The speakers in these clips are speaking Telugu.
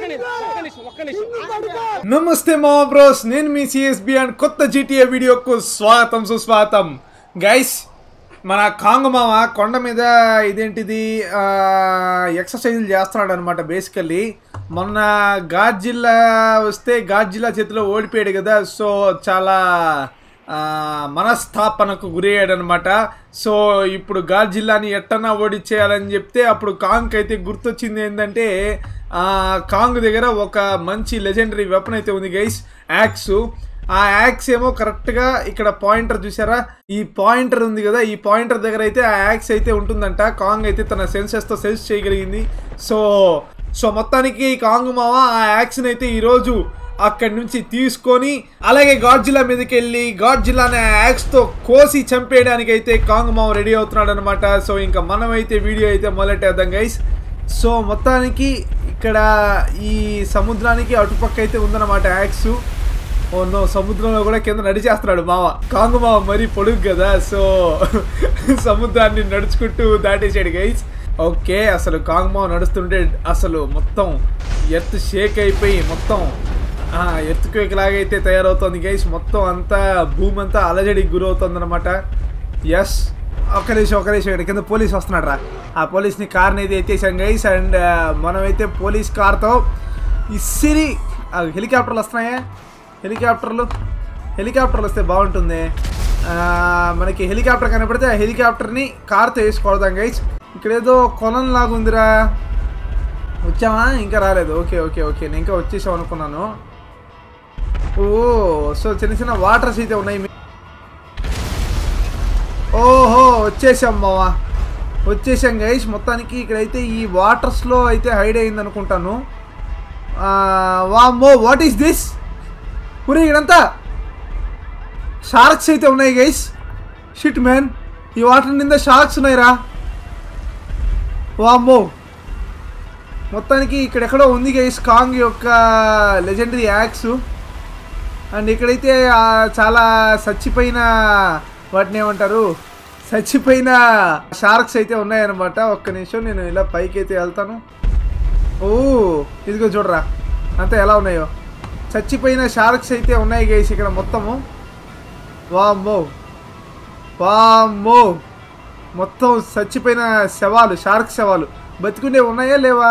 నిమిషం ఒక్క నిమిషం నమస్తే మా బ్రోస్ నేను మీ సిఎస్బి అండ్ కొత్త జీటీఏ వీడియోకు స్వాగతం సుస్వాగతం గైస్ మన కాంగ్ మామ కొండ మీద ఇదేంటిది ఎక్సర్సైజులు చేస్తున్నాడు అనమాట బేసికల్లీ మొన్న ఘాట్ జిల్లా వస్తే ఘాట్ జిల్లా చేతిలో ఓడిపోయాడు కదా సో చాలా ఆ, మనస్తాపనకు గురయ్యాడు అనమాట సో ఇప్పుడు ఘాట్ జిల్లాని ఎట్టన్నా ఓడిచ్చేయాలని చెప్తే అప్పుడు కాంగ్ అయితే గుర్తొచ్చింది ఏంటంటే ఆ, కాంగ్ దగ్గర ఒక మంచి లెజెండరీ వెపన్ అయితే ఉంది గైస్ యాక్స్ ఆ యాక్స్ ఏమో కరెక్ట్గా ఇక్కడ పాయింటర్ చూసారా ఈ పాయింటర్ ఉంది కదా ఈ పాయింటర్ దగ్గర అయితే ఆ యాక్స్ అయితే ఉంటుందంట కాంగ్ అయితే తన సెన్సెస్తో సెన్స్ చేయగలిగింది సో సో మొత్తానికి కాంగ్ మామ ఆ యాక్స్ని అయితే ఈరోజు అక్కడి నుంచి తీసుకొని అలాగే గాడ్జిలా మీదకి వెళ్ళి గాడ్జిలా అనే యాక్స్తో కోసి చంపేయడానికి అయితే కాంగ్ మామ రెడీ అవుతున్నాడు అనమాట సో ఇంకా మనమైతే వీడియో అయితే మొదలెట్టేద్దాం గైస్ సో మొత్తానికి ఇక్కడ ఈ సముద్రానికి అటుపక్క అయితే ఉందన్నమాట యాక్స్ ఓ నో సముద్రంలో కూడా కింద నడిచేస్తున్నాడు మామ కాంగు మామ మరీ పొడుగు కదా సో సముద్రాన్ని నడుచుకుంటూ దాటేసాడు గైస్ ఓకే అసలు కాంగు మామ నడుస్తుంటే అసలు మొత్తం ఎర్త్ షేక్ అయిపోయి మొత్తం ఎర్త్ క్వేక్ లాగైతే తయారవుతుంది గైస్ మొత్తం అంతా భూమి అంతా అలజడికి గురవుతుంది అనమాట ఎస్ ఒక్క నిమిషం ఒక్క నిమిషం ఇక్కడ కింద పోలీస్ వస్తున్నాడు రా ఆ పోలీస్ని కార్ని అయితే ఎత్తేసాం గైస్ అండ్ మనమైతే పోలీస్ కార్తో ఇసిరి ఆ హెలికాప్టర్లు వస్తున్నాయా హెలికాప్టర్లు హెలికాప్టర్లు వస్తే బాగుంటుంది ఆ, మనకి హెలికాప్టర్ కనపడితే ఆ హెలికాప్టర్ని కార్తో వేసుకోవదాం గైస్ ఇక్కడ ఏదో కొలం లాగుందిరా వచ్చామా ఇంకా రాలేదు ఓకే ఓకే ఓకే నేను ఇంకా వచ్చేసాం అనుకున్నాను ఓ సో చిన్న చిన్న వాటర్స్ అయితే ఉన్నాయి మీ- ఓహో వచ్చేసాం మావా వచ్చేసాం గైస్ మొత్తానికి ఇక్కడైతే ఈ వాటర్స్లో అయితే హైడ్ అయింది అనుకుంటాను వామ్మో వాట్ ఈస్ దిస్ ఊరే ఇక్కడంతా షార్క్స్ అయితే ఉన్నాయి గైస్ షిట్ మ్యాన్ ఈ వాటర్ నింద షార్క్స్ ఉన్నాయిరా వామ్మో మొత్తానికి ఇక్కడెక్కడో ఉంది గైస్ కాంగ్ యొక్క లెజెండరీ యాక్స్ అండ్ ఇక్కడైతే ఆ, చాలా చచ్చిపోయిన వాటిని ఏమంటారు చచ్చిపోయిన షార్క్స్ అయితే ఉన్నాయన్నమాట ఒక్క నిమిషం నేను ఇలా పైకి అయితే వెళ్తాను ఓ ఇదిగో చూడరా అంతా ఎలా ఉన్నాయో చచ్చిపోయిన షార్క్స్ అయితే ఉన్నాయి గైస్ ఇక్కడ మొత్తము వామ్మో వామ్మో మొత్తం చచ్చిపోయిన శవాలు షార్క్ శవాలు బతికుండే ఉన్నాయా లేవా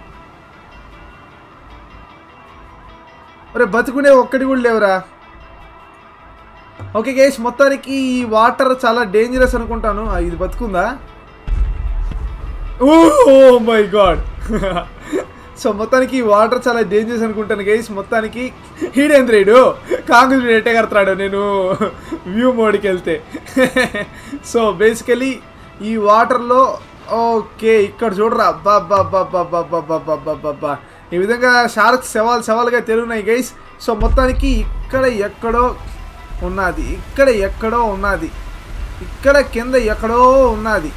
ఒరే బతుకునే ఒక్కటి కూడా లేవురా ఓకే గైస్ మొత్తానికి ఈ వాటర్ చాలా డేంజరస్ అనుకుంటాను ఆ, ఇది బతుకుందా ఓ మై గాడ్ సో మొత్తానికి ఈ వాటర్ చాలా డేంజరస్ అనుకుంటాను గైస్ మొత్తానికి హీడేంద్రేడు కాంగ్రెస్ ఎట్టే కడతాడు నేను వ్యూ మోడ్కి వెళ్తే సో బేసికలీ ఈ వాటర్లో ఓకే ఇక్కడ చూడరా బా బా బా బా బా బా బా బా బా బా బా ఈ విధంగా షార్క్స్ సవాల్ సవాల్గా తెలుగున్నాయి గైస్ సో మొత్తానికి ఇక్కడ ఎక్కడో ఉన్నది ఇక్కడ ఎక్కడో ఉన్నది ఇక్కడ కింద ఎక్కడో ఉన్నది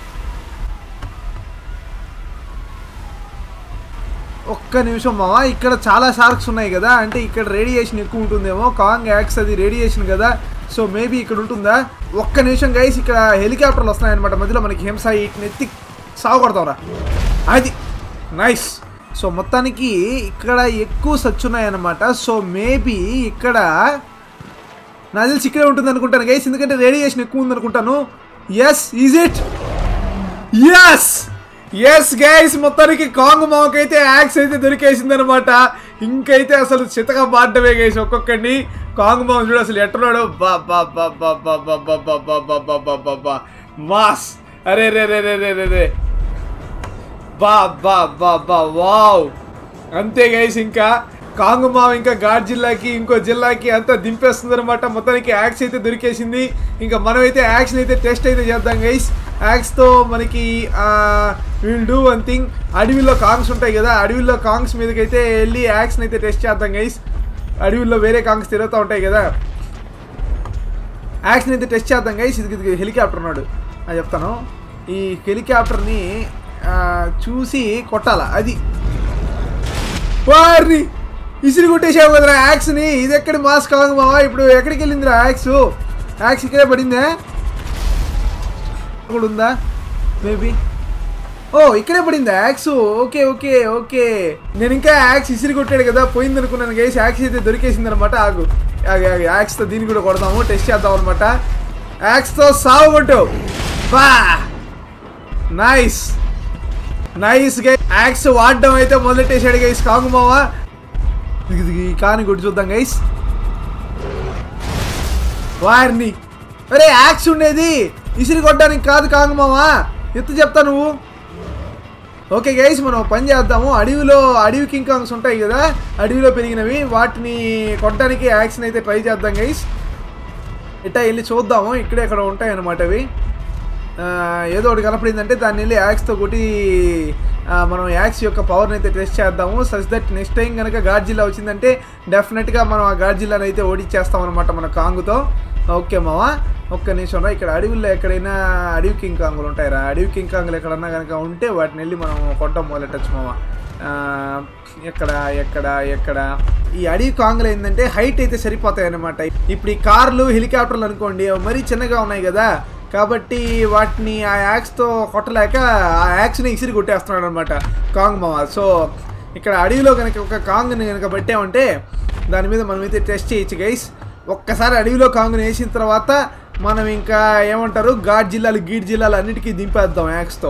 ఒక్క నిమిషం మావా ఇక్కడ చాలా షార్క్స్ ఉన్నాయి కదా అంటే ఇక్కడ రేడియేషన్ ఎక్కువ ఉంటుందేమో కాంగ్ యాక్స్ అది రేడియేషన్ కదా సో మేబీ ఇక్కడ ఉంటుందా ఒక్క నిమిషం గైస్ ఇక్కడ హెలికాప్టర్లు వస్తున్నాయన్నమాట మధ్యలో మనకి హింస వీటిని ఎత్తి సాగు కొడతాంరా అది నైస్ సో మొత్తానికి ఇక్కడ ఎక్కువ సచ్ ఉన్నాయన్నమాట సో మేబీ ఇక్కడ నాకు తెలిసి ఇక్కడే ఉంటుంది అనుకుంటాను గైస్ ఎందుకంటే రేడియేషన్ ఎక్కువ ఉంది అనుకుంటాను yes is it yes yes guys మొత్తానికి కాంగ్ మామకి అయితే యాక్స్ అయితే దొరికేసింది అనమాట ఇంకైతే అసలు చితగా బాడ్డమే గైస్ ఒక్కొక్కడిని కాంగ్ మామ చూడు అసలు ఎట్టున్నాడు బా బా బా బా బా బా బా బా బా బా బా బా బా బా మాస్ అరే రే రే రే రే రే రే బా బా బా బా వావ్ అంతే గైస్ ఇంకా కాంగు మావ ఇంకా ఘాట్ జిల్లాకి ఇంకో జిల్లాకి అంతా దింపేస్తుంది అనమాట మొత్తానికి యాక్స్ అయితే దొరికేసింది ఇంకా మనమైతే యాక్స్ని అయితే టెస్ట్ అయితే చేద్దాం గైస్ యాక్స్తో మనకి విల్ డూ వన్ థింగ్ అడవిలో కాంగ్స్ ఉంటాయి కదా అడవిలో కాంగ్స్ మీదకైతే వెళ్ళి యాక్స్ని అయితే టెస్ట్ చేద్దాం గైస్ అడవిలో వేరే కాంగ్స్ తిరుగుతూ ఉంటాయి కదా యాక్షన్ అయితే టెస్ట్ చేద్దాం గైస్ ఇది ఇది హెలికాప్టర్ ఉన్నాడు అది చెప్తాను ఈ హెలికాప్టర్ని ఆ, చూసి కొట్టాలా అది వారిని ఇసిరి కొట్టేసావు కదరా యాక్స్ని ఇది ఎక్కడి మాస్ కాదు మావా ఇప్పుడు ఎక్కడికి వెళ్ళిందిరా యాక్స్ యాక్స్ ఇక్కడే పడిందే అక్కడ ఉందా మేబీ ఓ ఇక్కడే పడింది యాక్స్ ఓకే ఓకే ఓకే నేను ఇంకా యాక్స్ ఇసిరి కొట్టాడు కదా పోయింది అనుకున్నాను గైస్ యాక్స్ అయితే దొరికేసింది అనమాట ఆగు ఆగు, ఆగు, యాక్స్తో దీన్ని కూడా కొడదాము టెస్ట్ చేద్దాం అనమాట యాక్స్తో సాగు కొట్టు బా నైస్ నైస్ గై యాక్స్ వాడడం అయితే మొదలెట్టేశాడు గైస్ కాంగు మావా దిగి దిగి కాని కొట్టి చూద్దాం గైస్ వారిని అరే యాక్స్ ఉండేది ఇసిరి కొట్టడానికి కాదు కాంగు మావా ఎంత చెప్తా నువ్వు ఓకే గైస్ మనం ఒక పని చేద్దాము అడవిలో అడవి కింకాంగ్స్ ఉంటాయి కదా అడవిలో పెరిగినవి వాటిని కొట్టడానికి యాక్షన్ అయితే ట్రై చేద్దాం గైస్ ఇట్టా వెళ్ళి చూద్దాము ఇక్కడే ఇక్కడ ఉంటాయి అన్నమాట అవి ఆ, ఏదో ఒకటి కనపడిందంటే దాన్ని వెళ్ళి యాక్స్తో కొట్టి ఆ, మనం యాక్స్ యొక్క పవర్ని అయితే టెస్ట్ చేద్దాము సచ్ దట్ నెక్స్ట్ టైం కనుక గాడ్జిల్లా వచ్చిందంటే డెఫినెట్గా మనం ఆ గాడ్జిల్లాని అయితే ఓడిచ్చేస్తాం అనమాట మన కాంగుతో ఓకే మావా ఒక్క నిమిషం రా ఇక్కడ అడవుల్లో ఎక్కడైనా అడవి కింగ్ కాంగులు ఉంటాయిరా అడవి కింగ్ కాంగులు ఎక్కడన్నా కనుక ఉంటే వాటిని వెళ్ళి మనం కొట్టడం మొదలెట్టచ్చు మావా ఆ, ఎక్కడ ఎక్కడ ఎక్కడ ఈ అడవి కాంగులు ఏంటంటే హైట్ అయితే సరిపోతాయి అన్నమాట ఇప్పుడు ఈ కార్లు హెలికాప్టర్లు అనుకోండి అవి మరీ చిన్నగా ఉన్నాయి కదా కాబట్టి వాటిని ఆ యాక్స్తో కొట్టలేక ఆ యాక్స్ని ఇసిరి కొట్టేస్తున్నాడు అనమాట కాంగ్ మామ సో ఇక్కడ అడవిలో కనుక ఒక కాంగ్ని కనుక పెట్టామంటే దాని మీద మనం అయితే టెస్ట్ చేయొచ్చు గైస్ ఒక్కసారి అడవిలో కాంగ్ని వేసిన తర్వాత మనం ఇంకా ఏమంటారు ఘాట్ జిల్లాలు గీడ్ జిల్లాలు అన్నిటికీ దింపేద్దాం యాక్స్తో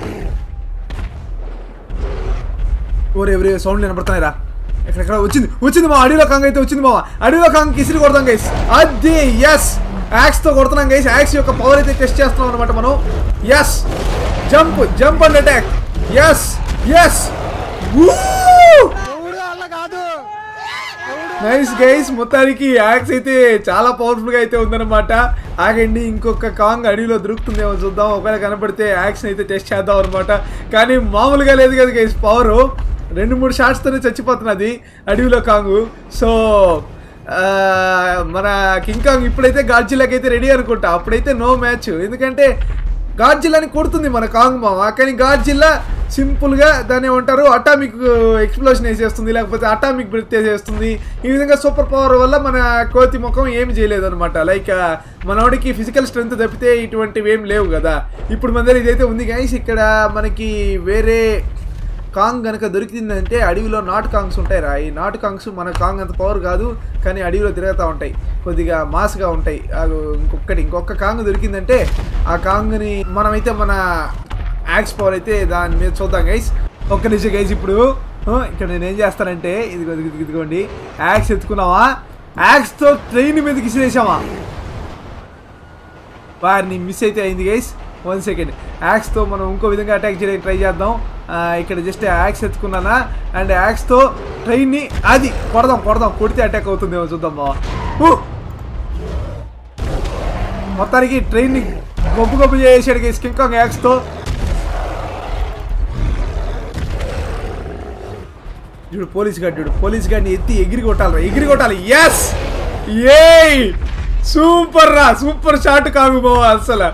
ఓరే ఎవరే సౌండ్ వినపడుతున్నాయిరా ఎక్కడెక్కడ వచ్చింది వచ్చింది మా అడవిలో కాంగ్ అయితే వచ్చింది మా అడవిలో కాంగ్ ఇసిరి కొడతాం గైస్ అది ఎస్ యాక్స్ తో కొడుతున్నాం గైస్ యాక్స్ యొక్క పవర్ అయితే టెస్ట్ చేస్తున్నాం అనమాట మనం yes jump jump and attack yes yes nice guys మొత్తానికి యాక్స్ అయితే చాలా పవర్ఫుల్ గా అయితే ఉందన్నమాట ఆగండి ఇంకొక కాంగ్ అడవిలో దొరుకుతుందేమో చూద్దాం ఒకవేళ కనపడితే యాక్షన్ అయితే టెస్ట్ చేద్దాం అనమాట కానీ మామూలుగా లేదు కదా గైస్ పవర్ రెండు మూడు షాట్స్ తోనే చచ్చిపోతున్నది అడవిలో కాంగు సో ఆ, మన కింగ్ కాంగ్ ఇప్పుడైతే గాడ్జిల్లాకి అయితే రెడీ అనుకుంటా అప్పుడైతే నో మ్యాచ్ ఎందుకంటే గాడ్జిల్లాని కొడుతుంది మన కాంగ్ మామ కానీ గాడ్జిల్లా సింపుల్గా దాన్ని ఏమంటారు అటామిక్ ఎక్స్ప్లోషన్ వేసేస్తుంది లేకపోతే అటామిక్ బ్రెత్ వేసేస్తుంది ఈ విధంగా సూపర్ పవర్ వల్ల మన కోతి ముఖం ఏమి చేయలేదు అనమాట లైక్ మనోడికి ఫిజికల్ స్ట్రెంత్ తప్పితే ఇటువంటివి ఏం లేవు కదా ఇప్పుడు మన దగ్గర ఇదైతే ఉంది గైస్ ఇక్కడ మనకి వేరే కాంగ్ కనుక దొరికిందంటే అడవిలో నాటు కాంగ్స్ ఉంటాయి రా ఈ నాటు కాంగ్స్ మన కాంగ్ అంత పవర్ కాదు కానీ అడవిలో తిరుగుతూ ఉంటాయి కొద్దిగా మాస్గా ఉంటాయి అగో ఇంకొకటి ఇంకొక కాంగ్ దొరికిందంటే ఆ కాంగ్ని మనమైతే మన యాక్స్ పవర్ అయితే దాని మీద చూద్దాం గైస్ ఒక్క నిమిషం గైస్ ఇప్పుడు ఆ, ఇక్కడ నేను ఏం చేస్తానంటే ఇదిగో ఇదిగో ఇదిగోండి యాక్స్ ఎత్తుకున్నావా యాక్స్తో ట్రైన్ మీదకి ఇసిరేసామా వారిని మిస్ అయితే అయింది గైస్ వన్ సెకండ్ యాక్స్తో మనం ఇంకో విధంగా అటాక్ చేయడానికి ట్రై చేద్దాం ఆ, ఇక్కడ జస్ట్ యాక్స్ ఎత్తుకున్నానా అండ్ యాక్స్తో ట్రైన్ని అది కొడదాం కొడదాం కొడితే అటాక్ అవుతుందేమో చూద్దాం బావ ఊ! మొత్తానికి ట్రైన్ని గొప్ప గొప్ప చేసాడు గైస్ కింకాంగ్ యాక్స్తో చూడు పోలీస్ గార్డ్ చూడు పోలీస్ గార్డ్ని ఎత్తి ఎగిరి కొట్టాలి ఎగిరి కొట్టాలి ఎస్ ఏయ్ సూపర్ రా సూపర్ షాట్ కాంగ్ బావ అసలు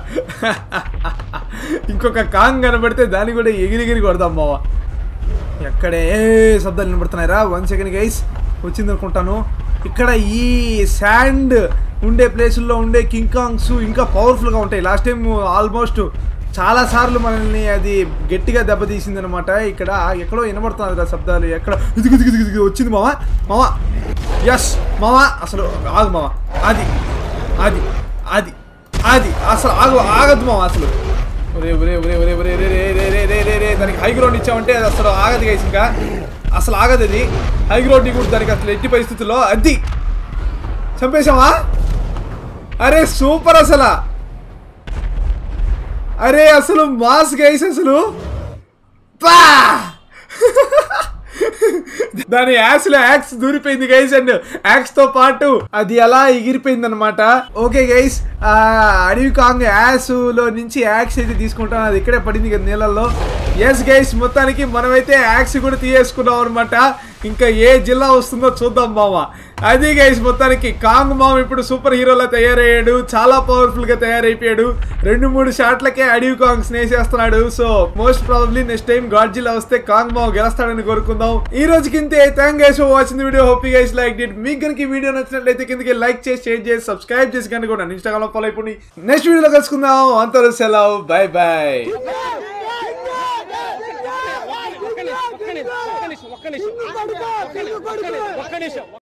ఇంకొక కాంగ్ కనబడితే దాన్ని కూడా ఎగిరి ఎగిరి కొడదాం బావ ఎక్కడే ఏ శబ్దాలు వినబడుతున్నాయిరా వన్ సెకండ్ గైస్ వచ్చింది అనుకుంటాను ఇక్కడ ఈ శాండ్ ఉండే ప్లేసుల్లో ఉండే కింగ్ కాంగ్స్ ఇంకా పవర్ఫుల్గా ఉంటాయి లాస్ట్ టైం ఆల్మోస్ట్ చాలా సార్లు మనల్ని అది గట్టిగా దెబ్బతీసింది అనమాట ఇక్కడ ఎక్కడో వినబడుతుంది కదా శబ్దాలు ఎక్కడ ఇదిగి ఇదిగి ఇదిగి వచ్చింది మావా మావా ఎస్ మావా అసలు ఆగు మావా అది అది అది అది అసలు ఆగు ఆగద్దు మావా అసలు ఒరే ఒరే ఒరే ఒరే ఒరే రే రే రే రే రే రే రే దానికి హై గ్రౌండ్ ఇచ్చామంటే అది అసలు ఆగదు గైస్ ఇంకా అసలు ఆగదు అది హై గ్రౌండ్ కూడా దానికి అసలు ఎట్టి పరిస్థితుల్లో అది చంపేశామా అరే సూపర్ అసలు అరే అసలు మాస్ గైస్ అసలు పా దాని యాక్స్ లో యాక్స్ దూరిపోయింది గైస్ అండ్ యాక్స్ తో పాటు అది అలా ఎగిరిపోయింది అనమాట ఓకే గైస్ అడవి కాంగ్ యాస్ లో నుంచి యాక్స్ అయితే తీసుకుంటాం అది ఇక్కడే పడింది కదా నీళ్ళల్లో ఎస్ గైస్ మొత్తానికి మనమైతే యాక్స్ కూడా తీయేసుకున్నాం అనమాట ఇంకా ఏ జిల్లా వస్తుందో చూద్దాం మామ అది గైస్ మొత్తానికి కాంగ్ మామ ఇప్పుడు సూపర్ హీరోలా తయారయ్యాడు చాలా పవర్ఫుల్ గా తయారైపోయాడు రెండు మూడు షాట్లకే అడవి కాంగ్ స్నేహిస్తున్నాడు so most probably next time Godzilla వస్తే కాంగ్ మామ గెలుస్తాడని కోరుకుందాం ఈ రోజుకి ఇంతే thank guys for watching video hope guys like it మీకు కనుక ఈ వీడియో నచ్చినట్లయితే కిందకి లైక్ చేసి షేర్ చేసి సబ్స్క్రైబ్ చేసి కనుక కూడా ఇన్స్టాగ్రామ్ లో ఫాలో అయిపోయి నెక్స్ట్ వీడియోలో కలుసుకుందాం అంతరు సెలవు bye bye Yeah, yeah, yeah. నిమిషం ఒక్క నిమిషం ఒక్క నిమిషం ఒక్క నిమిషం ఒక్క నిమిషం ఒక్క నిమిషం